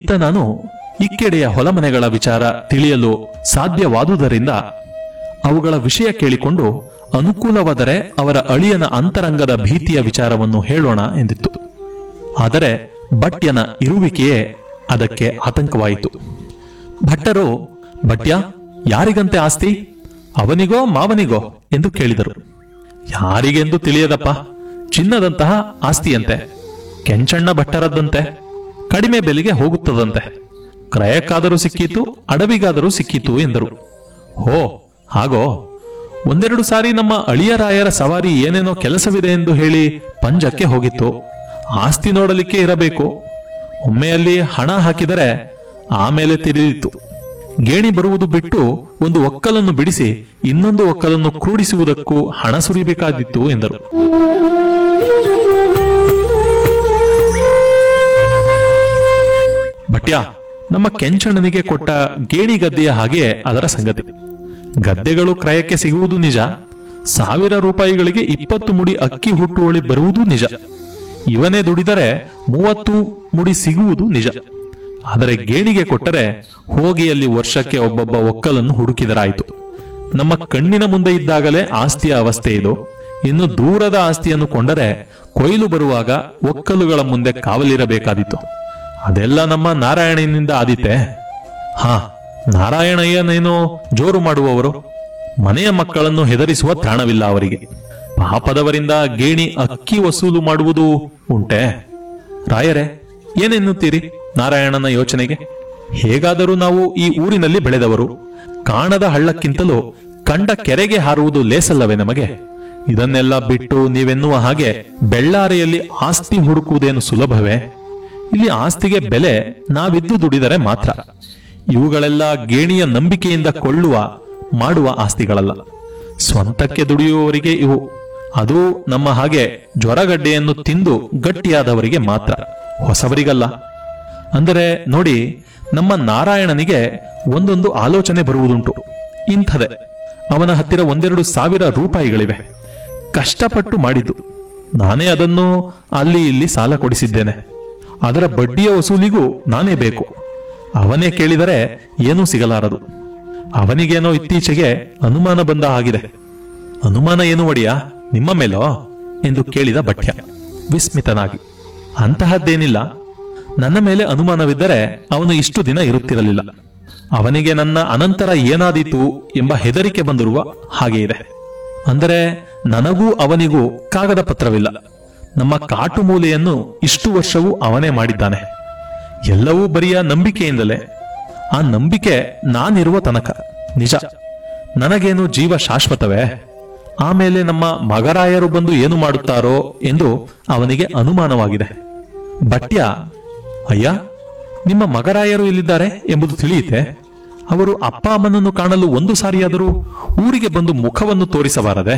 ಇತ್ತ ನಾನು ಇಕ್ಕೆಡೆಯ ಹೊಲಮನೆಗಳ ವಿಚಾರ ತಿಳಿಯಲು ಸಾಧ್ಯವಾದುದರಿಂದ ಅವುಗಳ ವಿಷಯ ಕೇಳಿಕೊಂಡು ಅನುಕೂಲವಾದರೆ ಅವರ ಅಳಿಯನ ಅಂತರಂಗದ ಭೀತಿಯ ವಿಚಾರವನ್ನು ಹೇಳೋಣ ಎಂದಿತ್ತು ಆದರೆ ಭಟ್ಯನ ಇರುವಿಕೆಯೇ ಅದಕ್ಕೆ ಆತಂಕವಾಯಿತು ಭಟ್ಟರು ಭಟ್ಯ ಯಾರಿಗಂತೆ ಆಸ್ತಿ ಅವನಿಗೋ ಮಾವನಿಗೋ ಎಂದು ಕೇಳಿದರು ಯಾರಿಗೆಂದು ತಿಳಿಯದಪ್ಪ ಚಿನ್ನದಂತಹ ಆಸ್ತಿಯಂತೆ ಕೆಂಚಣ್ಣ ಭಟ್ಟರದ್ದಂತೆ ಕಡಿಮೆ ಬೆಲೆಗೆ ಹೋಗುತ್ತದಂತೆ ಕ್ರಯಕ್ಕಾದರೂ ಸಿಕ್ಕೀತು ಅಡವಿಗಾದರೂ ಸಿಕ್ಕೀತು ಎಂದರು ಹೋ ಹಾಗೋ ಒಂದೆರಡು ಸಾರಿ ನಮ್ಮ ಅಳಿಯರಾಯರ ಸವಾರಿ ಏನೇನೋ ಕೆಲಸವಿದೆ ಎಂದು ಹೇಳಿ ಪಂಜಕ್ಕೆ ಹೋಗಿತ್ತು ಆಸ್ತಿ ನೋಡಲಿಕ್ಕೆ ಇರಬೇಕು ಒಮ್ಮೆಯಲ್ಲಿ ಹಣ ಹಾಕಿದರೆ ಆಮೇಲೆ ತಿಳಿದಿತ್ತು ಗೇಣಿ ಬರುವುದು ಬಿಟ್ಟು ಒಂದು ಒಕ್ಕಲನ್ನು ಬಿಡಿಸಿ ಇನ್ನೊಂದು ಒಕ್ಕಲನ್ನು ಕ್ರೋಡಿಸುವುದಕ್ಕೂ ಹಣ ಸುರಿಬೇಕಾದಿತ್ತು ಎಂದರು ಭಟ್ಯ ನಮ್ಮ ಕೆಂಚಣ್ಣನಿಗೆ ಕೊಟ್ಟ ಗೇಣಿ ಗದ್ದೆಯ ಹಾಗೆ ಅದರ ಸಂಗತಿ ಗದ್ದೆಗಳು ಕ್ರಯಕ್ಕೆ ಸಿಗುವುದು ನಿಜ ಸಾವಿರ ರೂಪಾಯಿಗಳಿಗೆ ಇಪ್ಪತ್ತು ಮುಡಿ ಅಕ್ಕಿ ಹುಟ್ಟುವಳಿ ಬರುವುದು ನಿಜ ಇವನೇ ದುಡಿದರೆ ಮೂವತ್ತು ಮುಡಿ ಸಿಗುವುದು ನಿಜ ಆದರೆ ಗೇಣಿಗೆ ಕೊಟ್ಟರೆ ಹೋಗಿ ಅಲ್ಲಿ ವರ್ಷಕ್ಕೆ ಒಬ್ಬೊಬ್ಬ ಒಕ್ಕಲನ್ನು ಹುಡುಕಿದರಾಯಿತು ನಮ್ಮ ಕಣ್ಣಿನ ಮುಂದೆ ಇದ್ದಾಗಲೇ ಆಸ್ತಿಯ ಅವಸ್ಥೆ ಇದು ಇನ್ನು ದೂರದ ಆಸ್ತಿಯನ್ನು ಕೊಂಡರೆ ಕೊಯ್ಲು ಬರುವಾಗ ಒಕ್ಕಲುಗಳ ಮುಂದೆ ಕಾವಲಿರಬೇಕಾದಿತ್ತು ಅದೆಲ್ಲ ನಮ್ಮ ನಾರಾಯಣನಿಂದ ಆದಿತೆ ಹಾ ನಾರಾಯಣಯ್ಯನೇನೋ ಜೋರು ಮಾಡುವವರು ಮನೆಯ ಮಕ್ಕಳನ್ನು ಹೆದರಿಸುವ ತ್ರಾಣವಿಲ್ಲ ಅವರಿಗೆ ಪಾಪದವರಿಂದ ಗೇಣಿ ಅಕ್ಕಿ ವಸೂಲು ಮಾಡುವುದು ಉಂಟೆ ರಾಯರೇ ಏನೆನ್ನುತ್ತೀರಿ ನಾರಾಯಣನ ಯೋಚನೆಗೆ ಹೇಗಾದರೂ ನಾವು ಈ ಊರಿನಲ್ಲಿ ಬೆಳೆದವರು ಕಾಣದ ಹಳ್ಳಕ್ಕಿಂತಲೂ ಕಂಡ ಕೆರೆಗೆ ಹಾರುವುದು ಲೇಸಲ್ಲವೇ ನಮಗೆ ಇದನ್ನೆಲ್ಲ ಬಿಟ್ಟು ನೀವೆನ್ನುವ ಹಾಗೆ ಬೆಳ್ಳಾರೆಯಲ್ಲಿ ಆಸ್ತಿ ಹುಡುಕುವುದೇನು ಸುಲಭವೇ ಇಲ್ಲಿ ಆಸ್ತಿಗೆ ಬೆಲೆ ನಾವಿದ್ದು ದುಡಿದರೆ ಮಾತ್ರ ಇವುಗಳೆಲ್ಲ ಗೇಣಿಯ ನಂಬಿಕೆಯಿಂದ ಕೊಳ್ಳುವ ಮಾಡುವ ಆಸ್ತಿಗಳಲ್ಲ ಸ್ವಂತಕ್ಕೆ ದುಡಿಯುವವರಿಗೆ ಇವು ಅದು ನಮ್ಮ ಹಾಗೆ ಜ್ವರಗಡ್ಡೆಯನ್ನು ತಿಂದು ಗಟ್ಟಿಯಾದವರಿಗೆ ಮಾತ್ರ ಹೊಸವರಿಗಲ್ಲ ಅಂದರೆ ನೋಡಿ ನಮ್ಮ ನಾರಾಯಣನಿಗೆ ಒಂದೊಂದು ಆಲೋಚನೆ ಬರುವುದುಂಟು ಇಂಥದೆ ಅವನ ಹತ್ತಿರ ಒಂದೆರಡು ಸಾವಿರ ರೂಪಾಯಿಗಳಿವೆ ಕಷ್ಟಪಟ್ಟು ಮಾಡಿದ್ದು ನಾನೇ ಅದನ್ನು ಅಲ್ಲಿ ಇಲ್ಲಿ ಸಾಲ ಕೊಡಿಸಿದ್ದೇನೆ ಅದರ ಬಡ್ಡಿಯ ವಸೂಲಿಗೂ ನಾನೇ ಬೇಕು ಅವನೇ ಕೇಳಿದರೆ ಏನೂ ಸಿಗಲಾರದು ಅವನಿಗೇನೋ ಇತ್ತೀಚೆಗೆ ಅನುಮಾನ ಬಂದ ಹಾಗಿದೆ ಅನುಮಾನ ಏನು ಒಡೆಯ ನಿಮ್ಮ ಮೇಲೋ ಎಂದು ಕೇಳಿದ ಭಟ್ಯ ವಿಸ್ಮಿತನಾಗಿ ಅಂತಹದ್ದೇನಿಲ್ಲ ನನ್ನ ಮೇಲೆ ಅನುಮಾನವಿದ್ದರೆ ಅವನು ಇಷ್ಟು ದಿನ ಇರುತ್ತಿರಲಿಲ್ಲ ಅವನಿಗೆ ನನ್ನ ಅನಂತರ ಏನಾದೀತು ಎಂಬ ಹೆದರಿಕೆ ಬಂದಿರುವ ಹಾಗೆ ಇದೆ ಅಂದರೆ ನನಗೂ ಅವನಿಗೂ ಕಾಗದ ಪತ್ರವಿಲ್ಲ ನಮ್ಮ ಕಾಟು ಮೂಲೆಯನ್ನು ಇಷ್ಟು ವರ್ಷವೂ ಅವನೇ ಮಾಡಿದ್ದಾನೆ ಎಲ್ಲವೂ ಬರಿಯ ನಂಬಿಕೆಯಿಂದಲೇ ಆ ನಂಬಿಕೆ ನಾನಿರುವ ತನಕ ನಿಜ ನನಗೇನು ಜೀವ ಶಾಶ್ವತವೇ ಆಮೇಲೆ ನಮ್ಮ ಮಗರಾಯರು ಬಂದು ಏನು ಮಾಡುತ್ತಾರೋ ಎಂದು ಅವನಿಗೆ ಅನುಮಾನವಾಗಿದೆ ಭಟ್ಯ ಅಯ್ಯ ನಿಮ್ಮ ಮಗರಾಯರು ಎಲ್ಲಿದ್ದಾರೆ ಎಂಬುದು ತಿಳಿಯುತ್ತೆ ಅವರು ಅಪ್ಪ ಅಮ್ಮನನ್ನು ಕಾಣಲು ಒಂದು ಸಾರಿಯಾದರೂ ಊರಿಗೆ ಬಂದು ಮುಖವನ್ನು ತೋರಿಸಬಾರದೆ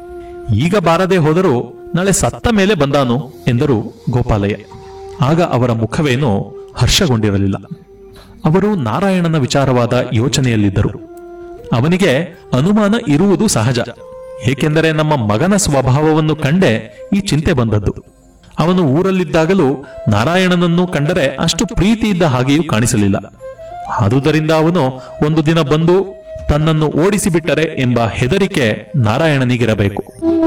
ಈಗ ಬಾರದೆ ಹೋದರೂ ನಾಳೆ ಸತ್ತ ಮೇಲೆ ಬಂದಾನು ಎಂದರು ಗೋಪಾಲಯ್ಯ ಆಗ ಅವರ ಮುಖವೇನೋ ಹರ್ಷಗೊಂಡಿರಲಿಲ್ಲ ಅವರು ನಾರಾಯಣನ ವಿಚಾರವಾದ ಯೋಚನೆಯಲ್ಲಿದ್ದರು ಅವನಿಗೆ ಅನುಮಾನ ಇರುವುದು ಸಹಜ ಏಕೆಂದರೆ ನಮ್ಮ ಮಗನ ಸ್ವಭಾವವನ್ನು ಕಂಡೇ ಈ ಚಿಂತೆ ಬಂದದ್ದು ಅವನು ಊರಲ್ಲಿದ್ದಾಗಲೂ ನಾರಾಯಣನನ್ನು ಕಂಡರೆ ಅಷ್ಟು ಪ್ರೀತಿ ಇದ್ದ ಹಾಗೆಯೂ ಕಾಣಿಸಲಿಲ್ಲ ಆದುದರಿಂದ ಅವನು ಒಂದು ದಿನ ಬಂದು ತನ್ನನ್ನು ಓಡಿಸಿಬಿಟ್ಟರೆ ಎಂಬ ಹೆದರಿಕೆ ನಾರಾಯಣನಿಗಿರಬೇಕು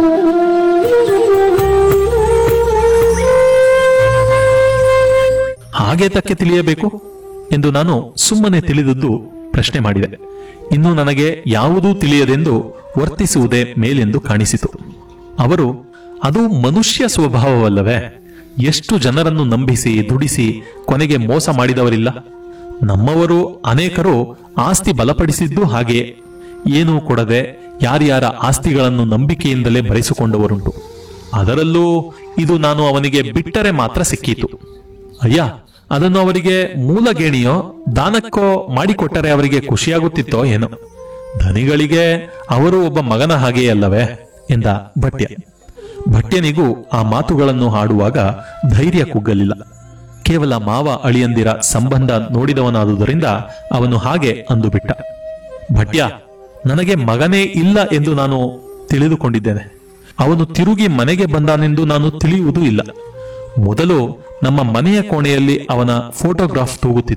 ಹಾಗೆ ತಕ್ಕೆ ತಿಳಿಯಬೇಕು ಎಂದು ನಾನು ಸುಮ್ಮನೆ ತಿಳಿದದ್ದು ಪ್ರಶ್ನೆ ಮಾಡಿದೆ ಇನ್ನು ನನಗೆ ಯಾವುದೂ ತಿಳಿಯದೆಂದು ವರ್ತಿಸುವುದೇ ಮೇಲೆಂದು ಕಾಣಿಸಿತು ಅವರು ಅದು ಮನುಷ್ಯ ಸ್ವಭಾವವಲ್ಲವೇ ಎಷ್ಟು ಜನರನ್ನು ನಂಬಿಸಿ ದುಡಿಸಿ ಕೊನೆಗೆ ಮೋಸ ಮಾಡಿದವರಿಲ್ಲ ನಮ್ಮವರು ಅನೇಕರು ಆಸ್ತಿ ಬಲಪಡಿಸಿದ್ದು ಹಾಗೆ ಏನೂ ಕೊಡದೆ ಯಾರ್ಯಾರ ಆಸ್ತಿಗಳನ್ನು ನಂಬಿಕೆಯಿಂದಲೇ ಬರೆಸಿಕೊಂಡವರುಂಟು ಅದರಲ್ಲೂ ಇದು ನಾನು ಅವನಿಗೆ ಬಿಟ್ಟರೆ ಮಾತ್ರ ಸಿಕ್ಕೀತು ಅಯ್ಯ ಅದನ್ನು ಅವರಿಗೆ ಮೂಲ ಗೇಣಿಯೋ ದಾನಕ್ಕೋ ಮಾಡಿಕೊಟ್ಟರೆ ಅವರಿಗೆ ಖುಷಿಯಾಗುತ್ತಿತ್ತೋ ಏನೋ ಧನಿಗಳಿಗೆ ಅವರು ಒಬ್ಬ ಮಗನ ಹಾಗೆಯೇ ಅಲ್ಲವೇ ಎಂದ ಭಟ್ಯ ಭಟ್ಯನಿಗೂ ಆ ಮಾತುಗಳನ್ನು ಹಾಡುವಾಗ ಧೈರ್ಯ ಕುಗ್ಗಲಿಲ್ಲ ಕೇವಲ ಮಾವ ಅಳಿಯಂದಿರ ಸಂಬಂಧ ನೋಡಿದವನಾದುದರಿಂದ ಅವನು ಹಾಗೆ ಅಂದುಬಿಟ್ಟ ಭಟ್ಯ ನನಗೆ ಮಗನೇ ಇಲ್ಲ ಎಂದು ನಾನು ತಿಳಿದುಕೊಂಡಿದ್ದೇನೆ ಅವನು ತಿರುಗಿ ಮನೆಗೆ ಬಂದಾನೆಂದು ನಾನು ತಿಳಿಯುವುದೂ ಇಲ್ಲ ಮೊದಲು ನಮ್ಮ ಮನೆಯ ಕೋಣೆಯಲ್ಲಿ ಅವನ ಫೋಟೋಗ್ರಾಫ್ ತೂಗುತ್ತಿತ್ತು